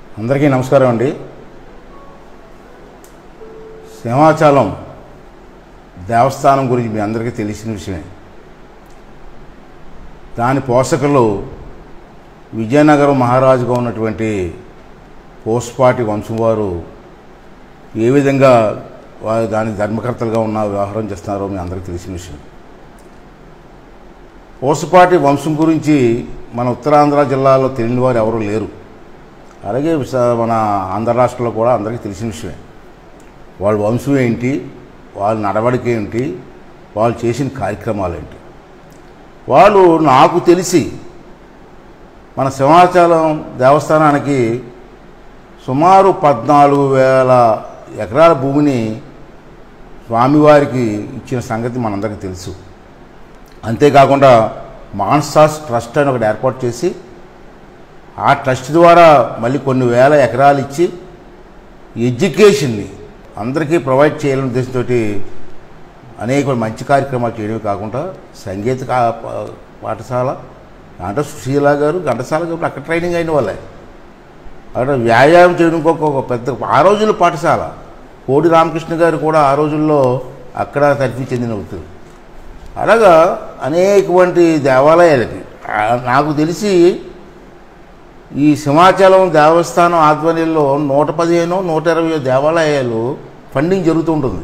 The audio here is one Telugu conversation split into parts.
అందరికీ నమస్కారం అండి సింహాచలం దేవస్థానం గురించి మీ అందరికీ తెలిసిన విషయమే దాని పోషకులు విజయనగరం మహారాజుగా ఉన్నటువంటి పోస్పాటి వంశం వారు ఏ విధంగా వారు దాని ధర్మకర్తలుగా ఉన్న వ్యవహారం చేస్తున్నారో మీ అందరికీ తెలిసిన విషయం పోసపాటి వంశం గురించి మన ఉత్తరాంధ్ర జిల్లాలో తెలియని వారు ఎవరు లేరు అలాగే విశా- మన ఆంధ్ర రాష్ట్రంలో కూడా అందరికీ తెలిసిన విషయమే వాళ్ళ వంశం ఏంటి వాళ్ళ నడవడిక ఏంటి వాళ్ళు చేసిన కార్యక్రమాలు ఏంటి వాళ్ళు నాకు తెలిసి మన సింహాచలం దేవస్థానానికి సుమారు పద్నాలుగు వేల ఎకరాల భూమిని స్వామివారికి ఇచ్చిన సంగతి మనందరికీ తెలుసు అంతేకాకుండా మాన్సాస్ ట్రస్ట్ అని ఒకటి ఏర్పాటు చేసి ఆ ట్రస్ట్ ద్వారా మళ్ళీ కొన్ని వేల ఎకరాలు ఇచ్చి ఎడ్యుకేషన్ని అందరికీ ప్రొవైడ్ చేయాలనే ఉద్దేశంతో అనేక మంచి కార్యక్రమాలు చేయడమే కాకుండా సంగీత కా- పా- పాఠశాల దాంట్లో సుశీల గారు ఘంటసాల గారు అక్కడ ట్రైనింగ్ అయిన వాళ్ళే అక్కడ వ్యాయామం చేయడానికి ఒక ఒక పెద్ద ఆ రోజుల్లో పాఠశాల కోడి రామకృష్ణ గారు కూడా ఆ రోజుల్లో అక్కడ తరఫీ చెందిన వ్యక్తులు అలాగా అనేకటువంటి దేవాలయాలకి ఆ, నాకు తెలిసి ఈ సింహాచలం దేవస్థానం ఆధ్వర్యంలో నూట పదిహేను నూట ఇరవై దేవాలయాలు ఫండింగ్ జరుగుతూ ఉంటుంది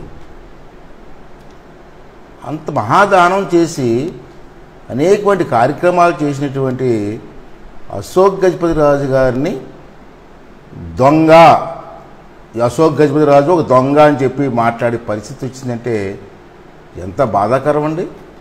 అంత మహాదానం చేసి అనేకటువంటి కార్యక్రమాలు చేసినటువంటి అశోక్ గజపతి రాజు గారిని దొంగ ఈ అశోక్ గజపతి రాజు ఒక దొంగ అని చెప్పి మాట్లాడే పరిస్థితి వచ్చిందంటే ఎంత బాధాకరం అండి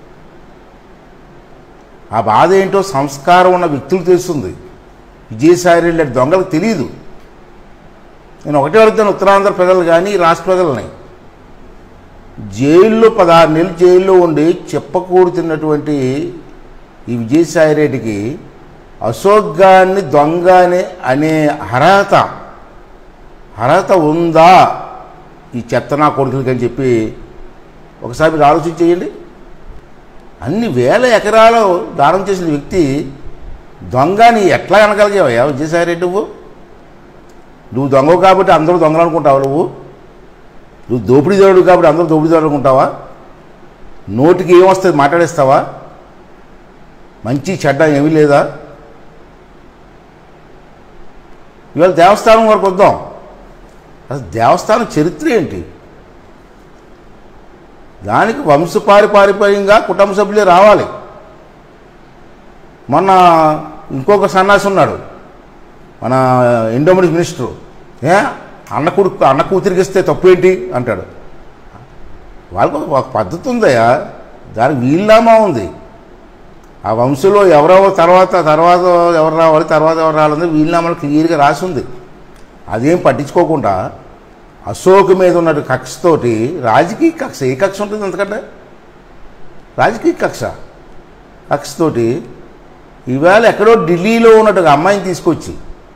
ఆ బాధ ఏంటో సంస్కారం ఉన్న వ్యక్తులు తెలుస్తుంది విజయసాయి రెడ్డి లాంటి దొంగలకు తెలియదు నేను ఒకటే అడుగుతాను ఉత్తరాంధ్ర ప్రజలు కానీ ఈ రాష్ట్ర ప్రజలని జైల్లో పదహారు నెలలు జైల్లో ఉండి చెప్పకూడు తిన్నటువంటి ఈ విజయసాయి రెడ్డికి అశోక్ గారిని దొంగ అనే అనే అర్హత అర్హత ఉందా ఈ చెత్త నా కొడుకులకి అని చెప్పి ఒకసారి మీరు ఆలోచన చేయండి అన్ని వేల ఎకరాలు దానం చేసిన వ్యక్తి దొంగని ఎట్లా అనగలిగావయ్యా విజయసాయి రెడ్డి నువ్వు నువ్వు దొంగ కాబట్టి అందరూ దొంగలు అనుకుంటావా నువ్వు నువ్వు దోపిడీదారుడు కాబట్టి అందరూ దోపిడీదారుడు అనుకుంటావా నోటికి ఏమొస్తుంది మాట్లాడేస్తావా మంచి చెడ్డ ఏమీ లేదా ఇవాళ దేవస్థానం వరకు వద్దాం అసలు దేవస్థానం చరిత్ర ఏంటి దానికి వంశపారిపారిపర్యంగా కుటుంబ సభ్యులే రావాలి మొన్న ఇంకొక సన్నాసి ఉన్నాడు మన ఎండోమెంట్స్ మినిస్టరు ఏ అన్న కొడుకు అన్న కూతురికిస్తే తప్పు ఏంటి అంటాడు వాళ్ళకు ఒక పద్ధతి ఉందయ్యా దానికి వీళ్ళామా ఉంది ఆ వంశంలో ఎవరెవరు తర్వాత తర్వాత ఎవరు రావాలి తర్వాత ఎవరు రావాలని వీళ్ళనామాలు క్లియర్గా రాసి ఉంది అదేం పట్టించుకోకుండా అశోక్ మీద ఉన్న కక్షతోటి రాజకీయ కక్ష ఏ కక్ష ఉంటుంది ఎందుకంటే రాజకీయ కక్ష కక్షతోటి ఈవేళ ఎక్కడో ఢిల్లీలో ఉన్నట్టు అమ్మాయిని తీసుకొచ్చి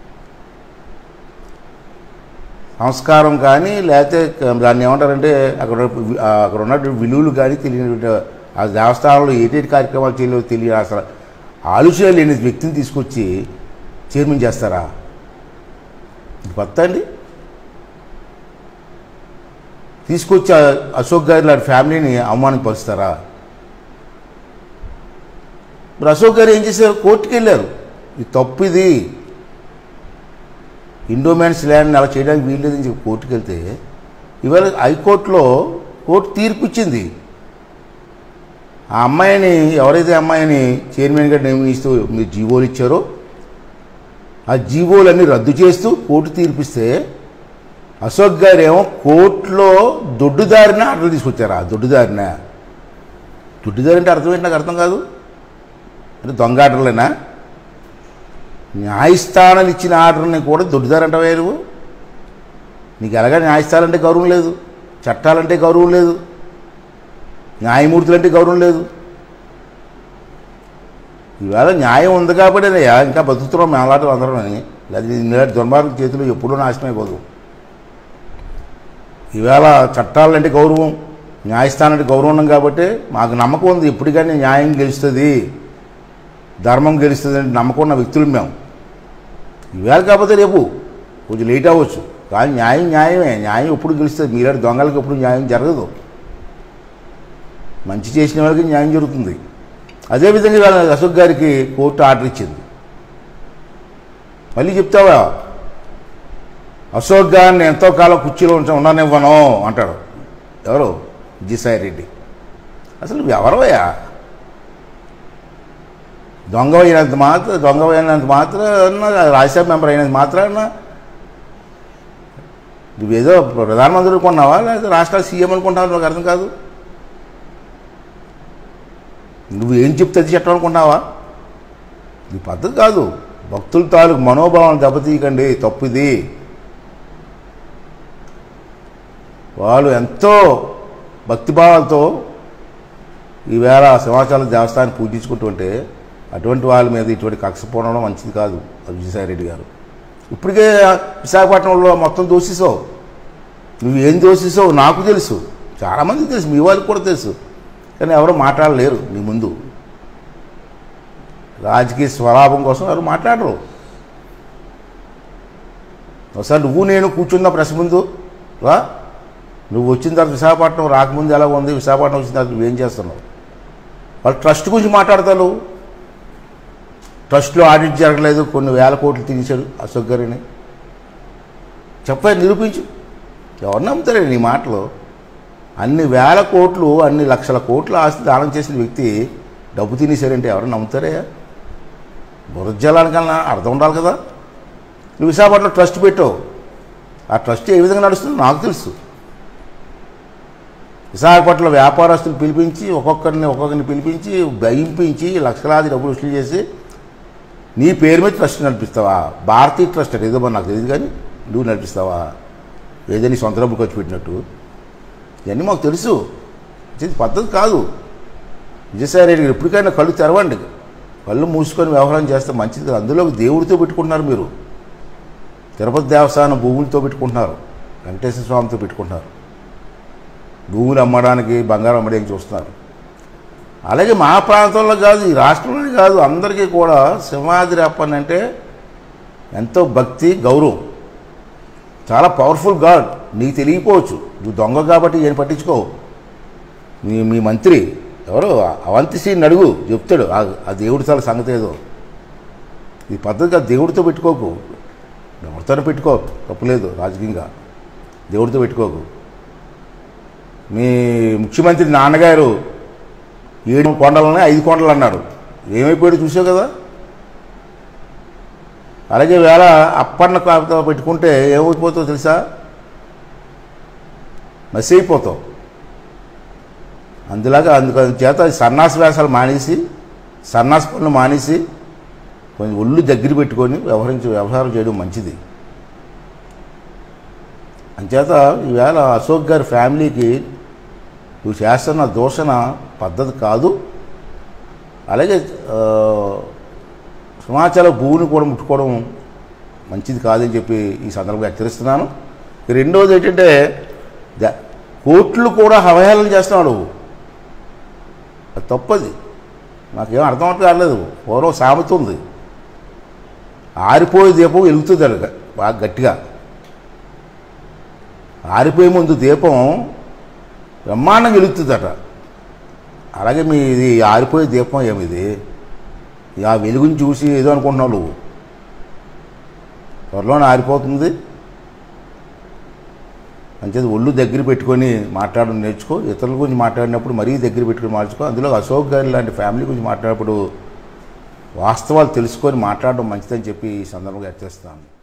సంస్కారం కానీ లేకపోతే దాన్ని ఏమంటారంటే అక్కడ అక్కడ ఉన్న విలువలు కానీ తెలియనటువంటి ఆ దేవస్థానంలో ఏటేటి కార్యక్రమాలు చేయలేవు తెలియదు అసలు ఆలోచన లేని వ్యక్తిని తీసుకొచ్చి చైర్మన్ చేస్తారా ఇది కొత్త అండి తీసుకొచ్చి ఆ అశోక్ గారి లాంటి ఫ్యామిలీని అవమానపరుస్తారా మరి అశోక్ గారు ఏం చేశారు కోర్టుకి వెళ్ళారు ఇది తప్పు ఇది ఇండోమెన్స్ ల్యాండ్ అలా చేయడానికి వీల్లేదని చెప్పి కోర్టుకి వెళ్తే ఇవాళ హైకోర్టులో కోర్టు తీర్పు ఇచ్చింది ఆ అమ్మాయిని ఎవరైతే అమ్మాయిని చైర్మన్గా నియమిస్తూ మీరు జీవోలు ఇచ్చారో ఆ జీవోలన్నీ రద్దు చేస్తూ కోర్టు తీర్పిస్తే అశోక్ గారు ఏమో కోర్టులో దొడ్డుదారిన ఆర్డర్ తీసుకొచ్చారు ఆ దొడ్డుదారిన దొడ్డుదారి అంటే అర్థం ఏంటి నాకు అర్థం కాదు అంటే దొంగ ఆర్డర్లేనా న్యాయస్థానాలు ఇచ్చిన ఆర్డర్ని కూడా దొడ్డుదారి అంటావా నువ్వు నీకు ఎలాగా న్యాయస్థానాలంటే గౌరవం లేదు చట్టాలంటే గౌరవం లేదు న్యాయమూర్తులంటే గౌరవం లేదు ఈవేళ న్యాయం ఉంది కాబట్టేనయ్యా ఇంకా బతుకుతున్నాం మేము అలాంటి అందరం అని లేదా ఇలాంటి దుర్మార్గం చేతులు ఎప్పుడూ నాశనం అయిపోదు ఈవేళ చట్టాలంటే గౌరవం న్యాయస్థానం అంటే గౌరవం ఉన్నాం కాబట్టి మాకు నమ్మకం ఉంది ఎప్పటికైనా న్యాయం గెలుస్తుంది ధర్మం గెలుస్తుంది అంటే నమ్మకం ఉన్న వ్యక్తులు మేము ఈవేళ కాకపోతే రేపు కొంచెం లేట్ అవ్వచ్చు కానీ న్యాయం న్యాయమే న్యాయం ఎప్పుడు గెలుస్తుంది మీలాంటి దొంగలకి ఎప్పుడు న్యాయం జరగదు మంచి చేసిన వాళ్ళకి న్యాయం జరుగుతుంది అదేవిధంగా ఇవాళ అశోక్ గారికి కోర్టు ఆర్డర్ ఇచ్చింది మళ్ళీ చెప్తావా అశోక్ గారిని ఎంతో కాలం కుర్చీలో ఉంచ ఉండనివ్వను అంటాడు ఎవరు విజయసాయి రెడ్డి అసలు నువ్వు ఎవరవయ్యా దొంగ అయినంత మాత్రం దొంగ అయినంత మాత్రాన రాజ్యసభ మెంబర్ అయినంత మాత్రాన నువ్వేదో ప్రధానమంత్రి అనుకున్నావా లేదా రాష్ట్ర సీఎం అనుకుంటావా నాకు అర్థం కాదు నువ్వు ఏం చెప్తే అది చట్టం అనుకుంటున్నావా ఇది పద్ధతి కాదు భక్తుల తాలూకు మనోభావం దెబ్బతీయకండి తప్పు ఇది వాళ్ళు ఎంతో భక్తిభావాలతో ఈవేళ సింహాచలం దేవస్థానం పూజించుకుంటుంటే అటువంటి వాళ్ళ మీద ఇటువంటి కక్ష పోవడం మంచిది కాదు విజయసాయి రెడ్డి గారు ఇప్పటికే విశాఖపట్నంలో మొత్తం దోషిసావు నువ్వు ఏం దోషిసావు నాకు తెలుసు చాలామందికి తెలుసు మీ వాళ్ళకి కూడా తెలుసు కానీ ఎవరు మాట్లాడలేరు నీ ముందు రాజకీయ స్వలాభం కోసం ఎవరు మాట్లాడరు ఒకసారి నువ్వు నేను కూర్చున్న ప్రెస్ ముందు రా నువ్వు వచ్చిన తర్వాత విశాఖపట్నం రాకముందు ఎలా ఉంది విశాఖపట్నం వచ్చిన తర్వాత నువ్వేం చేస్తున్నావు వాళ్ళు ట్రస్ట్ గురించి మాట్లాడతారు ట్రస్ట్లో ఆడిట్ జరగలేదు కొన్ని వేల కోట్లు తీసాడు అశోక్ గారిని చెప్పా నిరూపించు ఎవరు నమ్ముతారే నీ మాటలు అన్ని వేల కోట్లు అన్ని లక్షల కోట్ల ఆస్తి దానం చేసిన వ్యక్తి డబ్బు తినేశారంటే ఎవరు నమ్ముతారే బురజలానికన్నా అర్థం ఉండాలి కదా నువ్వు విశాఖపట్నంలో ట్రస్ట్ పెట్టావు ఆ ట్రస్ట్ ఏ విధంగా నడుస్తుందో నాకు తెలుసు విశాఖపట్నంలో వ్యాపారస్తులు పిలిపించి ఒక్కొక్కరిని ఒక్కొక్కరిని పిలిపించి భయింపించి లక్షలాది డబ్బులు వసూలు చేసి నీ పేరు మీద ట్రస్ట్ నడిపిస్తావా భారతీయ ట్రస్ట్ అంటే ఏదో మరి నాకు తెలియదు కానీ నువ్వు నడిపిస్తావా ఏదైనా నీ సొంత డబ్బులు ఖర్చు పెట్టినట్టు ఇవన్నీ మాకు తెలుసు ఇది పద్ధతి కాదు విజయసాయి రెడ్డి గారు ఎప్పటికైనా కళ్ళు తెరవండి కళ్ళు మూసుకొని వ్యవహారం చేస్తే మంచిది కాదు అందులో దేవుడితో పెట్టుకుంటున్నారు మీరు తిరుపతి దేవస్థానం భూములతో పెట్టుకుంటున్నారు వెంకటేశ్వర స్వామితో పెట్టుకుంటున్నారు భూములు అమ్మడానికి బంగారం అమ్మడానికి చూస్తున్నారు అలాగే మా ప్రాంతంలో కాదు ఈ రాష్ట్రంలోనే కాదు అందరికీ కూడా సింహాద్రి అప్పన్ అంటే ఎంతో భక్తి గౌరవం చాలా పవర్ఫుల్ గాడ్ నీకు తెలియకపోవచ్చు నువ్వు దొంగ కాబట్టి ఏం పట్టించుకోవు మీ మీ మంత్రి ఎవరు అవంతిశ్రీని అడుగు చెప్తాడు ఆ- ఆ దేవుడి తల సంగతి ఏదో ఈ పద్ధతిగా దేవుడితో పెట్టుకోకు ఎవరితోనే పెట్టుకో తప్పులేదు రాజకీయంగా దేవుడితో పెట్టుకోకు మీ ముఖ్యమంత్రి నాన్నగారు ఏడు కొండలనే ఐదు కొండలు అన్నాడు ఏమైపోయాడు చూసావు కదా అలాగే వేళ అప్పన్న కాపుతో పెట్టుకుంటే ఏమైపోతావు తెలుసా మసి అయిపోతావు అందులాగా అందుకు చేత సన్నాస వేషాలు మానేసి సన్నాస పనులు మానేసి కొంచెం ఒళ్ళు దగ్గర పెట్టుకొని వ్యవహరించి వ్యవహారం చేయడం మంచిది అంచేత ఈవేళ అశోక్ గారి ఫ్యామిలీకి నువ్వు చేస్తున్న దూషణ పద్ధతి కాదు అలాగే ఆ, సింహాచల భూమిని కూడా ముట్టుకోవడం మంచిది కాదని చెప్పి ఈ సందర్భంగా హెచ్చరిస్తున్నాను ఇక రెండవది ఏంటంటే ద- కోర్టులు కూడా అవహేళన చేస్తున్నాడు అది తప్పది నాకేం అర్థం అవట్లేదు కాలేదు పూర్వం సామెత ఉంది ఆరిపోయే దీపం వెలుగుతుంది అడగ బాగా గట్టిగా ఆరిపోయే ముందు దీపం బ్రహ్మాండం వెలుగుతుందట అలాగే మీ ఇది ఆరిపోయే దీపం ఏమిది ఆ వెలుగుని చూసి ఏదో అనుకుంటున్నావు నువ్వు త్వరలోనే ఆరిపోతుంది మంచిది ఒళ్ళు దగ్గర పెట్టుకొని మాట్లాడడం నేర్చుకో ఇతరుల గురించి మాట్లాడినప్పుడు మరీ దగ్గర పెట్టుకొని మార్చుకో అందులో అశోక్ గారి లాంటి ఫ్యామిలీ గురించి మాట్లాడినప్పుడు వాస్తవాలు తెలుసుకొని మాట్లాడడం మంచిదని చెప్పి ఈ సందర్భంగా హెచ్చరిస్తాను